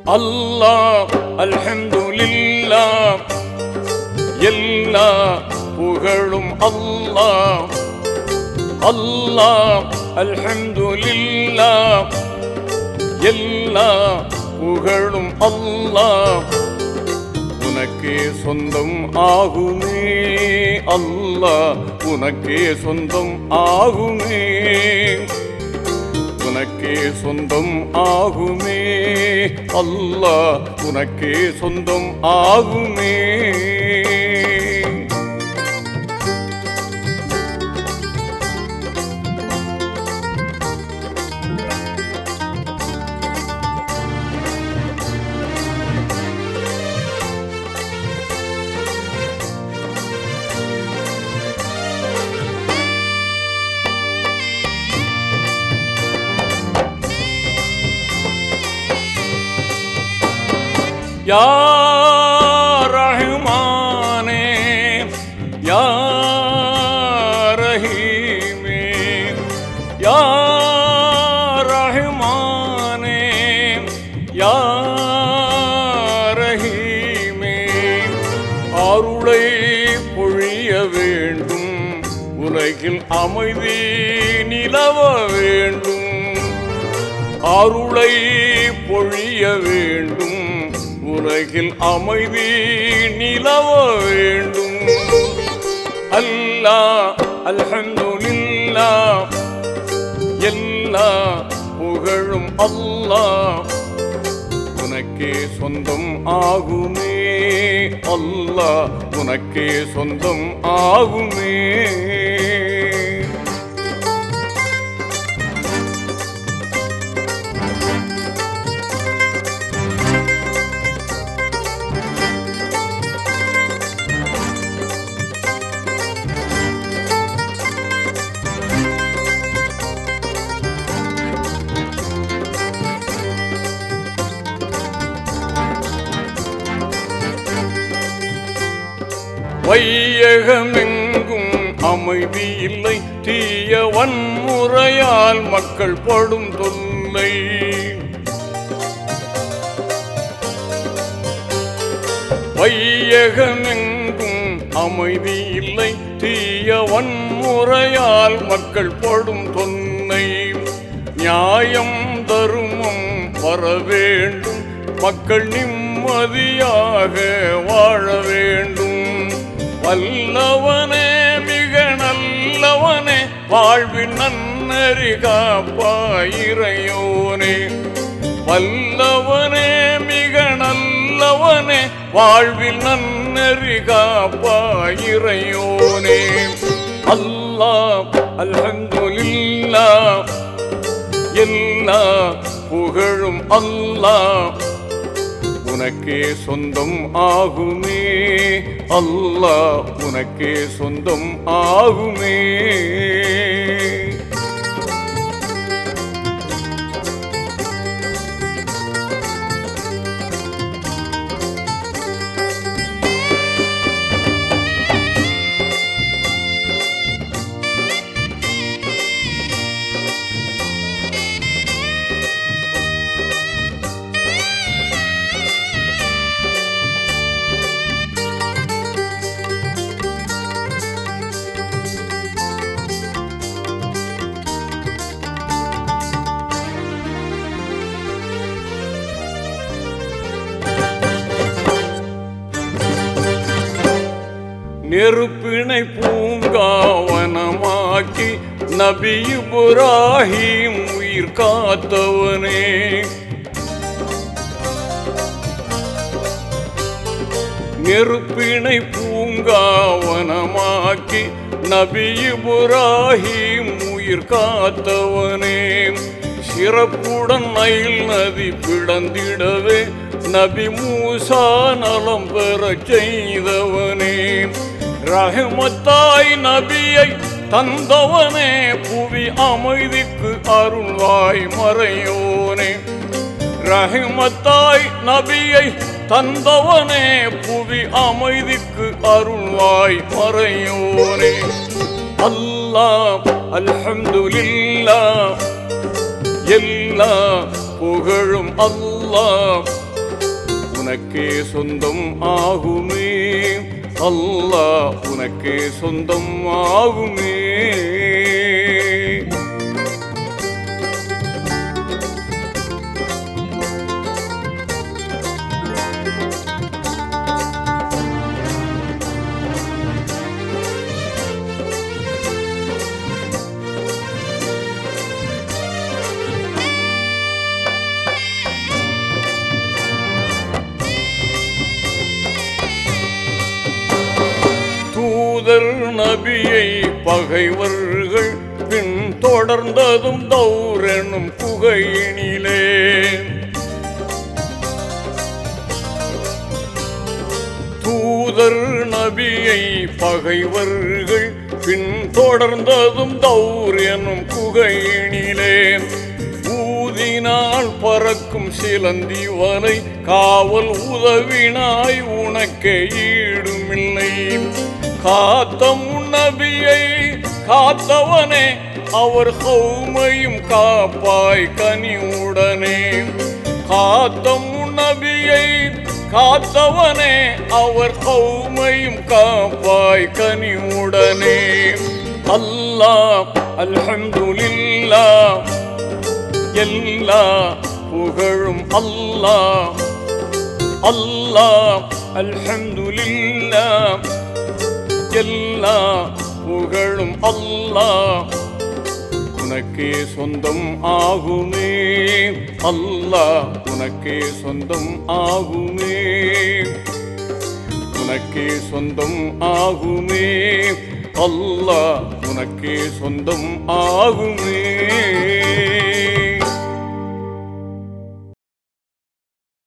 அல்லாஹ் அல்ஹம்துலில்லாஹ் எல்லா புகழும் அல்லாஹ் அல்லாஹ் அல்ஹம்துலில்லாஹ் எல்லா புகழும் அல்லாஹ் உனக்கே சொந்தம் ஆகுமே அல்லாஹ் உனக்கே சொந்தம் ஆகுமே உனக்கே சொந்தம் ஆகுமே அல்லாஹ் உனக்கே சொந்தம் ஆகுமே யா ரஹ்மானே யா ரஹீமே யா ரஹ்மானே யா ரஹீமே அருளை பொழிய வேண்டும் உலகில் அமைதி நிலவ வேண்டும் அருளை பொழிய வேண்டும் உலகில் அமைதி நிலவ வேண்டும் அல்லாஹ் அல்ஹம்துலில்லாஹ் எல்லா புகழும் அல்லாஹ் உனக்கே சொந்தம் ஆகுமே அல்லாஹ் உனக்கே சொந்தம் ஆகுமே வையகமெங்கும் அமைதி இல்லை தீய வன்முறையால் மக்கள் படும் தொல்லை வையகமெங்கும் அமைதி இல்லை தீய வன்முறையால் மக்கள் படும் தொன்னை நியாயம் தருமம் வர வேண்டும் மக்கள் நிம்மதியாக வாழ வேண்டும் வல்லவனே மிக நல்லவனே வாழ்வின் நன்னறி காப்பாயிரையோனே வல்லவனே மிக நல்லவனே வாழ்வில் நன்னறி காப்பாயிரையோனே அல்லாஹ் அல்ஹம்துலில்லாஹ் எல்லா புகழும் அல்லாஹ் உனக்கே சொந்தம் ஆகுமே அல்லாஹ் உனக்கே சொந்தம் ஆகுமே நெருப்பினை பூங்காவனமாக்கி நபி இப்ராஹிம் உயிர் காத்தவனே நெருப்பினை பூங்காவனமாக்கி நபி இப்ராஹிம் உயிர் காத்தவனே சிறப்புடன் நைல் நதி பிளந்திடவே நபி மூசா நலம் பெறச் செய்தவனே ரஹமத்தாய் நபியை தந்தவனே புவி அமைதிக்கு அருள்வாய் மறையோனே ரஹமத்தாய் நபியை தந்தவனே புவி அமைதிக்கு அருள்வாய் மறையோனே அல்லாஹ் அல்ஹம்துலில்லாஹ் எல்லா புகழும் அல்லாஹ் உனக்கே சொந்தம் ஆகுமே அல்லாஹ் உனக்கே சொந்தம் ஆகுமே தூதர் நபியை பகைவர்கள் பின் தொடர்ந்ததும் தௌரெனும் குகையினிலே தூதர் நபியை பகைவர்கள் பின் தொடர்ந்ததும் தௌர் எனும் குகையினிலே ஊதினால் பறக்கும் சிலந்தி வலை காவல் உதவினாய் உனக்கே ஈடுமில்லை காத்த முன்னபியை காத்தவனே அவர் கௌமையும் காப்பாய் கனிவுடனே காத்த முன்னபியை காத்தவனே அவர் கௌமையும் காப்பாய் கனிவுடனே அல்லாஹ் அல்ஹம்துலில்லாஹ் எல்லா புகழும் அல்லாஹ் அல்லாஹ் அல்ஹம்துலில்லாஹ் எல்லா புகழும் அல்லாஹ் உனக்கே சொந்தம் ஆகுமே அல்லாஹ் உனக்கே சொந்தம் ஆகுமே உனக்கே சொந்தம் ஆகுமே அல்லாஹ் உனக்கே சொந்தம் ஆகுமே